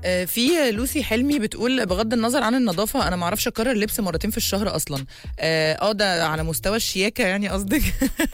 آه، في لوسي حلمي بتقول بغض النظر عن النظافه انا ما اعرفش اكرر اللبس مرتين في الشهر اصلا اه آه، ده على مستوى الشياكه يعني قصدك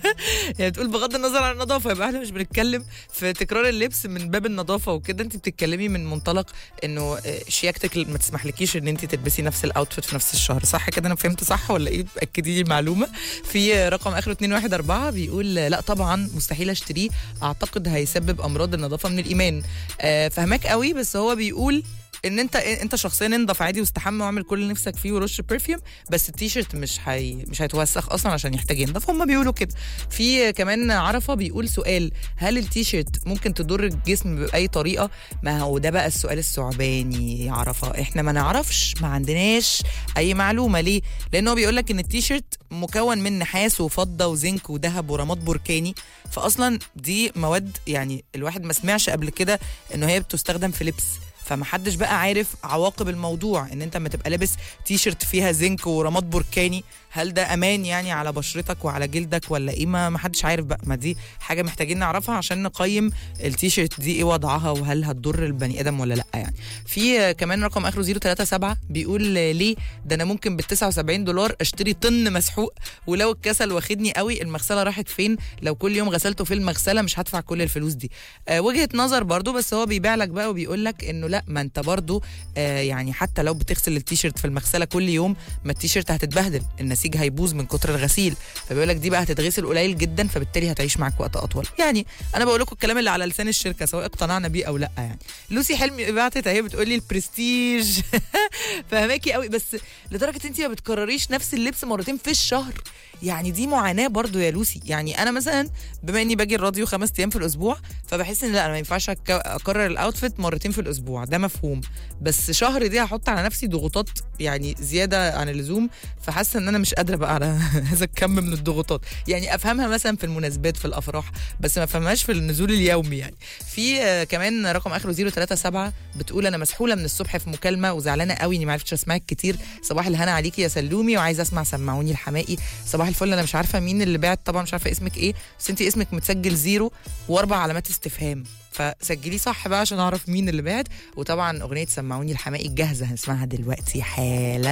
يعني بتقول بغض النظر عن النظافه يبقى احنا مش بنتكلم في تكرار اللبس من باب النظافه وكده انت بتتكلمي من منطلق انه آه، شياكتك ما تسمحلكيش ان انت تلبسي نفس الاوتفيت في نفس الشهر صح كده انا فهمت صح ولا ايه اكدي لي المعلومه في رقم اخره 214 بيقول لا طبعا مستحيل اشتريه اعتقد هيسبب امراض النظافه من الايمان آه، فهماك قوي بس هو بيقول ان انت انت شخصيا انضف عادي واستحمى واعمل كل اللي نفسك فيه ورش برفيوم بس التيشيرت مش هي مش هيتوسخ اصلا عشان يحتاج ينضف هم بيقولوا كده في كمان عرفه بيقول سؤال هل التيشيرت ممكن تضر الجسم باي طريقه ما هو ده بقى السؤال الثعباني يا عرفه احنا ما نعرفش ما عندناش اي معلومه ليه لانه بيقول لك ان التيشيرت مكون من نحاس وفضه وزنك وذهب ورماد بركاني فاصلا دي مواد يعني الواحد ما سمعش قبل كده انه هي بتستخدم في لبس فمحدش بقى عارف عواقب الموضوع ان انت لما تبقى لابس تيشرت فيها زنك ورماد بركاني هل ده امان يعني على بشرتك وعلى جلدك ولا ايه ما محدش عارف بقى ما دي حاجه محتاجين نعرفها عشان نقيم التيشرت دي ايه وضعها وهل هتضر البني ادم ولا لا يعني في كمان رقم اخره 037 بيقول ليه ده انا ممكن بال 79 دولار اشتري طن مسحوق ولو الكسل واخدني قوي المغسله راحت فين لو كل يوم غسلته في المغسله مش هدفع كل الفلوس دي آه وجهه نظر برضو بس هو بيبيع لك بقى وبيقول لك انه لا ما انت برضو آه يعني حتى لو بتغسل التيشيرت في المغسله كل يوم ما التيشيرت هتتبهدل النسيج هيبوظ من كتر الغسيل فبيقول لك دي بقى هتتغسل قليل جدا فبالتالي هتعيش معاك وقت اطول يعني انا بقول لكم الكلام اللي على لسان الشركه سواء اقتنعنا بيه او لا يعني لوسي حلمي بعتت اهي بتقول لي البرستيج فهماكي قوي بس لدرجه انت ما بتكرريش نفس اللبس مرتين في الشهر يعني دي معاناه برضو يا لوسي يعني انا مثلا بما اني باجي الراديو خمس ايام في الاسبوع فبحس ان لا انا ما ينفعش أك- اكرر الاوتفيت مرتين في الاسبوع ده مفهوم بس شهر دي هحط على نفسي ضغوطات يعني زياده عن اللزوم فحاسه ان انا مش قادره بقى على هذا الكم من الضغوطات يعني افهمها مثلا في المناسبات في الافراح بس ما افهمهاش في النزول اليومي يعني في آه، كمان رقم اخره 037 بتقول انا مسحوله من الصبح في مكالمه وزعلانه قوي اني ما عرفتش اسمعك كتير صباح الهنا عليكي يا سلومي وعايزه اسمع سمعوني الحمائي صباح الفل انا مش عارفه مين اللي بعت طبعا مش عارفه اسمك ايه بس انت اسمك متسجل زيرو واربع علامات استفهام فسجليه صح بقى عشان اعرف مين اللي بعت وطبعا اغنيه سمعوني الحمائي جاهزه هنسمعها دلوقتي حالا